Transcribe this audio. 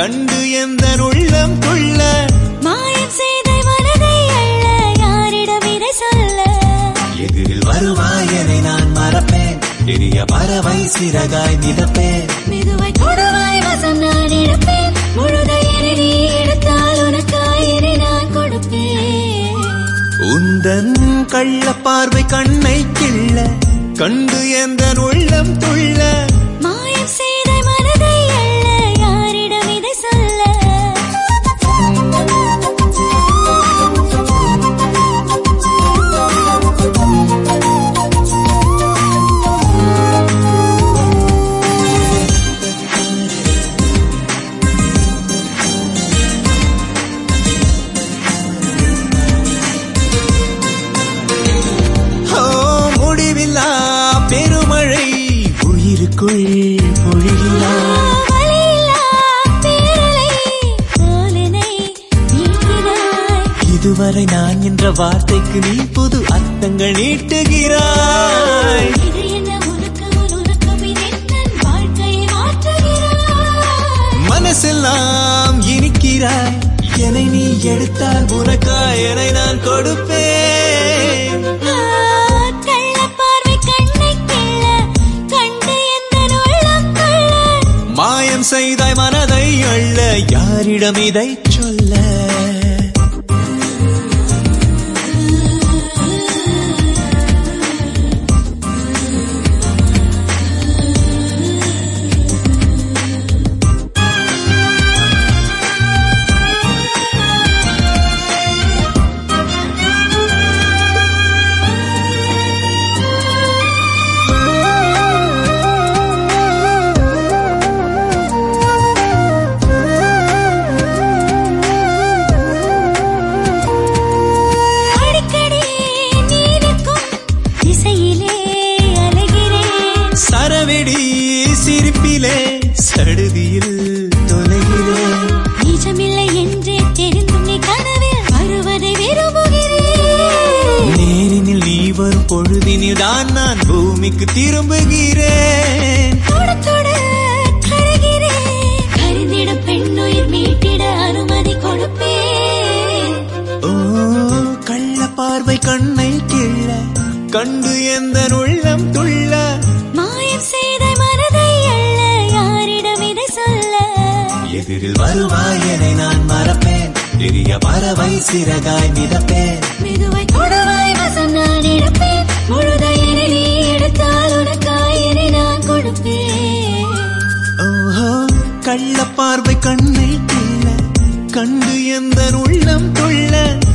கண்டு எந்த உள்ளம் துள்ள மாயம் செய்த மனதை அள்ள யாரிடம் இதை சொல்ல எதிரில் வருவாயனை நான் மறப்பேன் பெரிய பறவை சிறகாய் மிதப்பேன் மெதுவை கொடுவாய் வசம் நான் எடுப்பேன் முழுதையனை நீ எடுத்தால் உனக்காயினை நான் கொடுப்பேன் உந்தன் கள்ள பார்வை கண்ணை கிள்ள கண்டு எந்த உள்ளம் துள்ள மாயம் செய்த மனதை அள்ள யாரிடம் இதை சொல்ல ஓ முடிவில்லா பெருமழை உயிருக்குள் பொழிகிறார் வழியில்லா பேரலை போலனை நீக்கினாய் இதுவரை நான் என்ற வார்த்தைக்கு நீ புது அர்த்தங்கள் நீட்டுகிறாய் இது என்ன உனக்கு ஒரு உனக்கும் இதென்னன் வாழ்க்கையை மாற்றுகிறாய் மனசெல்லாம் இனிக்கிறாய் என்னை நீ எடுத்தால் உனக்காய் என்னை நான் கொடுப்பேன் கள்ளப்பார்வை கண்ணை கிள்ள கண்டு எந்த உள்ளம் கொள்ள மாயம் செய்தாய் மனதை அள்ள யாரிடம் இதை சொல்ல அடிக்கடி நீ நிற்கும் திசையிலே அலைகிறேன் சரவெடி சிரிப்பிலே சடுதியில் தொலைகிறேன் நிஜமில்லை என்றே தெரிந்தும் நீ கனவில் வருவதை விரும்புகிறேன் நேரினில் நீ வரும் பொழுதினில் தான் நான் பூமிக்கு திரும்புகிறேன் தொட தொட கருகிறேன் கருந்திடும் பெண்ணுயிர் மீட்டிட அனுமதி கொடுப்பேன் ஓ கள்ள பார்வை கண்ணை கிள்ள கண்டு எந்த உள்ளம் துள்ள மாயம் செய்த மனதை அள்ள யாரிடம் இதை சொல்ல எதிரில் வருவாயனை நான் மறப்பேன் பெரிய பறவை சிறகாய் மிதப்பேன் மெதுவை கொடுவாய் வசம் நான் எடுப்பேன் முழுதையனை நீ எடுத்தால் உனக்காயினை நான் கொடுப்பேன் ஓஹோ கள்ள பார்வை கண்ணை கிள்ள கண்டு எந்த உள்ளம் துள்ள